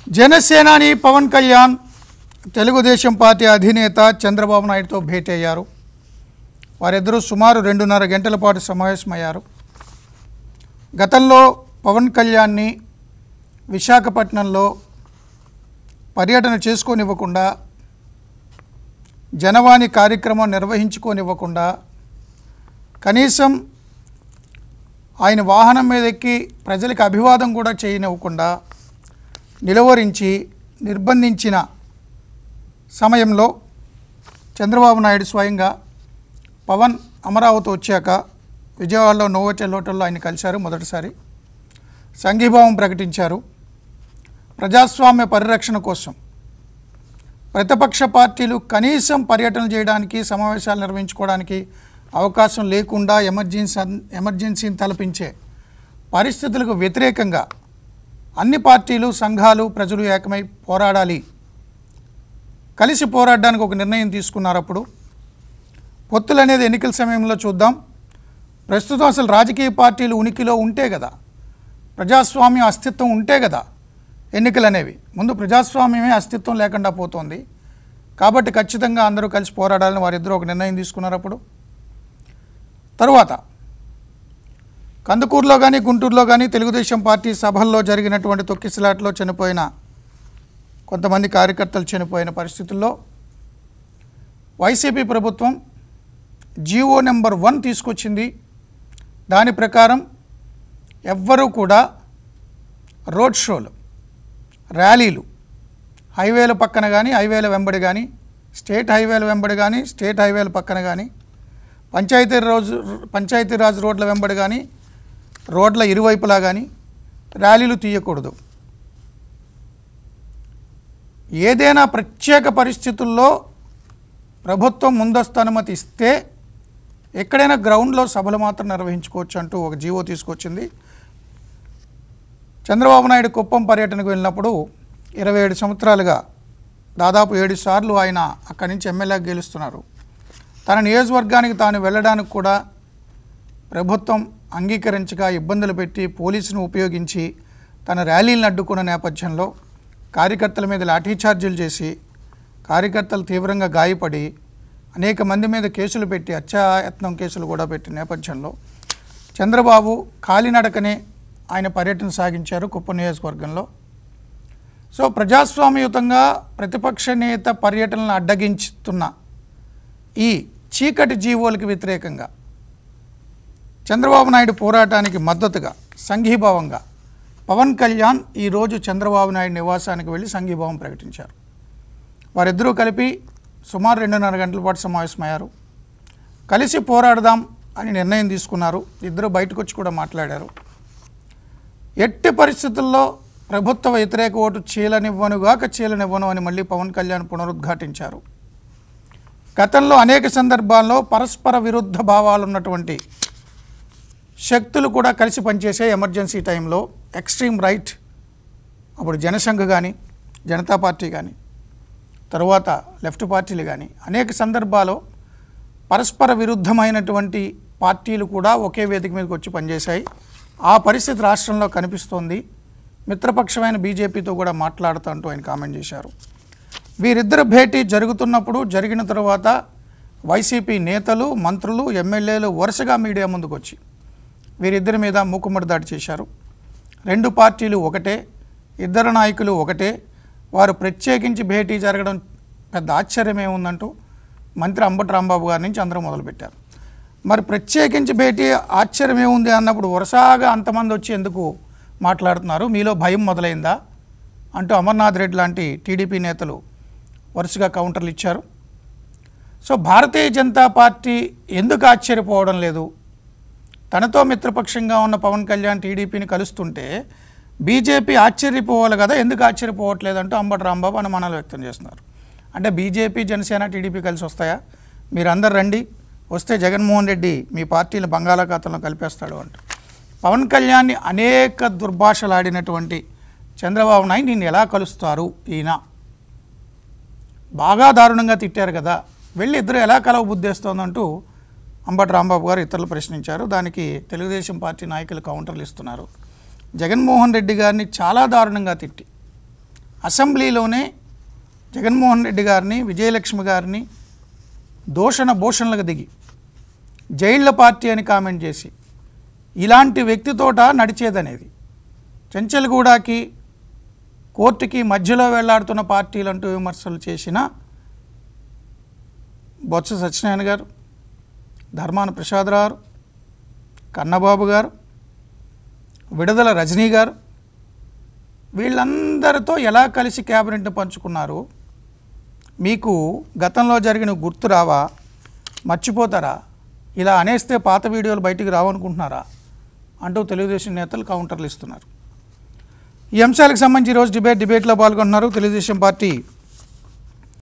జనసేనాని పవన్ కళ్యాణ్ తెలుగుదేశం పార్టీ అధినేత చంద్రబాబు నాయుడుతో భేటీ అయ్యారు వారిద్దరూ సుమారు రెండున్నర గంటల పాటు సమావేశమయ్యారు గతంలో పవన్ కళ్యాణ్ని విశాఖపట్నంలో పర్యటన చేసుకోనివ్వకుండా జనవాణి కార్యక్రమం నిర్వహించుకోనివ్వకుండా కనీసం ఆయన వాహనం మీద ఎక్కి ప్రజలకు అభివాదం కూడా చేయనివ్వకుండా నిలువరించి నిర్బంధించిన సమయంలో చంద్రబాబు నాయుడు స్వయంగా పవన్ అమరావతి వచ్చాక విజయవాడలో నోవోటెల్ హోటల్లో ఆయన కలిశారు మొదటిసారి సంఘీభావం ప్రకటించారు ప్రజాస్వామ్య పరిరక్షణ కోసం ప్రతిపక్ష పార్టీలు కనీసం పర్యటన చేయడానికి సమావేశాలు నిర్వహించుకోవడానికి అవకాశం లేకుండా ఎమర్జెన్సీ ఎమర్జెన్సీని తలపించే పరిస్థితులకు వ్యతిరేకంగా అన్ని పార్టీలు సంఘాలు ప్రజలు ఏకమై పోరాడాలి కలిసి పోరాడడానికి ఒక నిర్ణయం తీసుకున్నారు అప్పుడు పొత్తులు అనేది ఎన్నికల సమయంలో చూద్దాం ప్రస్తుతం అసలు రాజకీయ పార్టీలు ఉనికిలో ఉంటే కదా ప్రజాస్వామ్యం అస్తిత్వం ఉంటే కదా ఎన్నికలు అనేవి ముందు ప్రజాస్వామ్యమే అస్తిత్వం లేకుండా పోతోంది కాబట్టి ఖచ్చితంగా అందరూ కలిసి పోరాడాలని వారిద్దరూ ఒక నిర్ణయం తీసుకున్నారు అప్పుడు తరువాత కందుకూరులో కానీ గుంటూరులో కానీ తెలుగుదేశం పార్టీ సభల్లో జరిగినటువంటి తొక్కిసలాట్లో చనిపోయిన కొంతమంది కార్యకర్తలు చనిపోయిన పరిస్థితుల్లో వైసీపీ ప్రభుత్వం జీవో నెంబర్ వన్ తీసుకొచ్చింది దాని ప్రకారం ఎవ్వరూ కూడా రోడ్ షోలు ర్యాలీలు హైవేల పక్కన కానీ హైవేల వెంబడి కానీ స్టేట్ హైవేల వెంబడి కానీ స్టేట్ హైవేల పక్కన కానీ పంచాయతీ రోజు పంచాయతీరాజ్ రోడ్ల వెంబడి కానీ రోడ్ల ఇరువైపులా కానీ ర్యాలీలు తీయకూడదు ఏదైనా ప్రత్యేక పరిస్థితుల్లో ప్రభుత్వం ముందస్తు అనుమతి ఇస్తే ఎక్కడైనా గ్రౌండ్లో సభలు మాత్రం నిర్వహించుకోవచ్చు అంటూ ఒక జీవో తీసుకొచ్చింది చంద్రబాబు నాయుడు కుప్పం పర్యటనకు వెళ్ళినప్పుడు ఇరవై ఏడు సంవత్సరాలుగా దాదాపు ఏడు సార్లు ఆయన అక్కడి నుంచి ఎమ్మెల్యేగా గెలుస్తున్నారు తన నియోజకవర్గానికి తాను వెళ్ళడానికి కూడా ప్రభుత్వం అంగీకరించగా ఇబ్బందులు పెట్టి పోలీసును ఉపయోగించి తన ర్యాలీలను అడ్డుకున్న నేపథ్యంలో కార్యకర్తల మీద లాఠీచార్జీలు చేసి కార్యకర్తలు తీవ్రంగా గాయపడి అనేక మంది మీద కేసులు పెట్టి హత్యాయత్నం కేసులు కూడా పెట్టిన నేపథ్యంలో చంద్రబాబు కాలినడకనే ఆయన పర్యటన సాగించారు కుప్ప నియోజకవర్గంలో సో ప్రజాస్వామ్యయుతంగా ప్రతిపక్ష నేత పర్యటనలను అడ్డగించుతున్న ఈ చీకటి జీవోలకు వ్యతిరేకంగా చంద్రబాబు నాయుడు పోరాటానికి మద్దతుగా సంఘీభావంగా పవన్ కళ్యాణ్ ఈరోజు చంద్రబాబు నాయుడు నివాసానికి వెళ్ళి సంఘీభావం ప్రకటించారు వారిద్దరూ కలిపి సుమారు రెండున్నర గంటల పాటు సమావేశమయ్యారు కలిసి పోరాడదాం అని నిర్ణయం తీసుకున్నారు ఇద్దరు బయటకు వచ్చి కూడా మాట్లాడారు ఎట్టి పరిస్థితుల్లో ప్రభుత్వ వ్యతిరేక ఓటు చీలనివ్వనుగాక చీలనివ్వను అని మళ్ళీ పవన్ కళ్యాణ్ పునరుద్ఘాటించారు గతంలో అనేక సందర్భాల్లో పరస్పర విరుద్ధ భావాలు ఉన్నటువంటి శక్తులు కూడా కలిసి పనిచేసే ఎమర్జెన్సీ టైంలో ఎక్స్ట్రీమ్ రైట్ అప్పుడు జనసంఘ్ కానీ జనతా పార్టీ కానీ తరువాత లెఫ్ట్ పార్టీలు కానీ అనేక సందర్భాల్లో పరస్పర విరుద్ధమైనటువంటి పార్టీలు కూడా ఒకే వేదిక మీదకి వచ్చి పనిచేశాయి ఆ పరిస్థితి రాష్ట్రంలో కనిపిస్తోంది మిత్రపక్షమైన బీజేపీతో కూడా మాట్లాడుతూ అంటూ ఆయన కామెంట్ చేశారు వీరిద్దరు భేటీ జరుగుతున్నప్పుడు జరిగిన తర్వాత వైసీపీ నేతలు మంత్రులు ఎమ్మెల్యేలు వరుసగా మీడియా ముందుకు వచ్చి వీరిద్దరి మీద మూకుమ్మడి దాడి చేశారు రెండు పార్టీలు ఒకటే ఇద్దరు నాయకులు ఒకటే వారు ప్రత్యేకించి భేటీ జరగడం పెద్ద ఆశ్చర్యం ఏముందంటూ మంత్రి అంబటి రాంబాబు గారి నుంచి అందరూ మొదలుపెట్టారు మరి ప్రత్యేకించి భేటీ ఆశ్చర్యం ఏముంది అన్నప్పుడు వరుసగా అంతమంది వచ్చి ఎందుకు మాట్లాడుతున్నారు మీలో భయం మొదలైందా అంటూ అమర్నాథ్ రెడ్డి లాంటి టీడీపీ నేతలు వరుసగా కౌంటర్లు ఇచ్చారు సో భారతీయ జనతా పార్టీ ఎందుకు ఆశ్చర్యపోవడం లేదు తనతో మిత్రపక్షంగా ఉన్న పవన్ కళ్యాణ్ టీడీపీని కలుస్తుంటే బీజేపీ ఆశ్చర్యపోవాలి కదా ఎందుకు ఆశ్చర్యపోవట్లేదు అంటూ అంబటి రాంబాబు అనుమానాలు వ్యక్తం చేస్తున్నారు అంటే బీజేపీ జనసేన టీడీపీ కలిసి వస్తాయా మీరందరు రండి వస్తే జగన్మోహన్ రెడ్డి మీ పార్టీని బంగాళాఖాతంలో కలిపేస్తాడు అంటూ పవన్ కళ్యాణ్ని అనేక దుర్భాషలాడినటువంటి చంద్రబాబు నాయుడు నిన్ను ఎలా కలుస్తారు ఈయన బాగా దారుణంగా తిట్టారు కదా వెళ్ళి ఇద్దరు ఎలా కలవ బుద్ధేస్తోందంటూ అంబటి రాంబాబు గారు ఇతరులు ప్రశ్నించారు దానికి తెలుగుదేశం పార్టీ నాయకులు కౌంటర్లు ఇస్తున్నారు జగన్మోహన్ రెడ్డి గారిని చాలా దారుణంగా తిట్టి అసెంబ్లీలోనే జగన్మోహన్ రెడ్డి గారిని విజయలక్ష్మి గారిని దోషణ భూషణలకు దిగి జైళ్ళ పార్టీ అని కామెంట్ చేసి ఇలాంటి వ్యక్తితోట నడిచేదనేది చెంచల్గూడకి కోర్టుకి మధ్యలో వెళ్లాడుతున్న పార్టీలంటూ విమర్శలు చేసిన బొత్స సత్యనారాయణ గారు ధర్మాన ప్రసాదరావు గారు, కన్నబాబు గారు విడుదల రజనీ గారు వీళ్ళందరితో ఎలా కలిసి క్యాబినెట్ని పంచుకున్నారు మీకు గతంలో జరిగిన గుర్తు రావా మర్చిపోతారా ఇలా అనేస్తే పాత వీడియోలు బయటికి రావనుకుంటున్నారా అంటూ తెలుగుదేశం నేతలు కౌంటర్లు ఇస్తున్నారు ఈ అంశాలకు సంబంధించి ఈరోజు డిబేట్ డిబేట్లో పాల్గొంటున్నారు తెలుగుదేశం పార్టీ